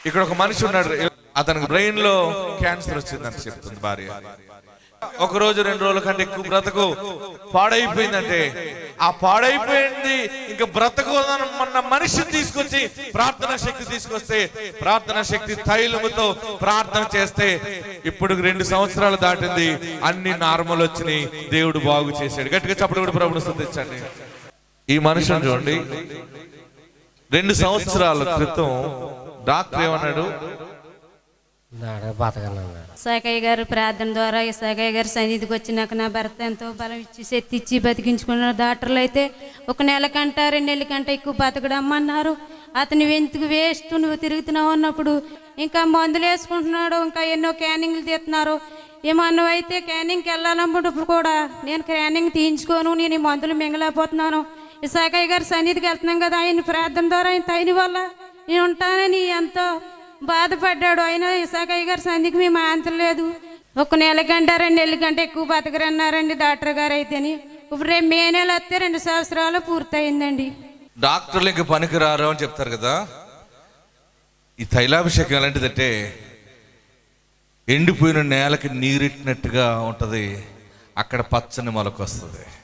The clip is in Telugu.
ఇక్కడ ఒక మనిషి ఉన్నాడు అతనికి బ్రెయిన్ లో క్యాన్సర్ వచ్చిందని చెప్తుంది భార్య ఒక రోజు రెండు రోజుల కంటే ఎక్కువ బ్రతకు పాడైపోయిందంటే ఆ పాడైపోయింది ఇంకా బ్రతకు మన మనిషిని తీసుకొచ్చి ప్రార్థన శక్తి తీసుకొస్తే ప్రార్థన శక్తి తైలముతో ప్రార్థన చేస్తే ఇప్పుడు రెండు సంవత్సరాలు దాటింది అన్ని నార్మల్ వచ్చినాయి దేవుడు బాగు చేశాడు గట్టిగా చప్పుడు కూడా ప్రభుత్వం స్థుతించండి ఈ మనిషిని చూడండి రెండు సంవత్సరాల క్రితం డాక్టర్ ఏమన్నాడు నాడే బతకనన్నాడు సాకయ్య గారు ప్రార్థన ద్వారా ఈ సాకయ్య గారి సన్నిధికి వచ్చినాక నా భర్త ఎంతో బలం ఇచ్చి శక్తి ఇచ్చి బతికించుకున్నారు డాక్టర్లు అయితే ఒక నెల కంట రెండు నెలల కంట ఎక్కువ బతకడమ్మన్నారు అతను ఎందుకు వేస్ట్ నువ్వు తిరుగుతున్నావు అన్నప్పుడు ఇంకా మందులు వేసుకుంటున్నాడు ఇంకా ఎన్నో క్యానింగ్లు తీస్తున్నారు ఏమన్నా అయితే క్యానింగ్కి వెళ్ళాలన్నప్పుడు కూడా నేను క్యానింగ్ తీయించుకోను నేను ఈ మందులు మింగలేకపోతున్నాను ఈ సాకయ్య గారి సన్నిధికి వెళ్తున్నాం కదా ఆయన ప్రార్థన ద్వారా ఆయన తైని వల్ల నేను ఉంటానని ఎంతో బాధపడ్డాడు అయినా ఇసాకయ్య గారి సంధికి మేము ఆంతలేదు ఒక నెల గంట రెండు నెలల గంట ఎక్కువ బతకరన్నారండి డాక్టర్ గారు అయితేని ఇప్పుడు రేపు మే నెల వస్తే రెండు సంవత్సరాలు పూర్తయిందండి డాక్టర్లు ఇంక పనికిరారు అని చెప్తారు కదా ఈ తైలాభిషేకం ఎలాంటిదంటే ఎండిపోయిన నేలకి నీరెట్టినట్టుగా ఉంటది అక్కడ పచ్చని మొలక వస్తుంది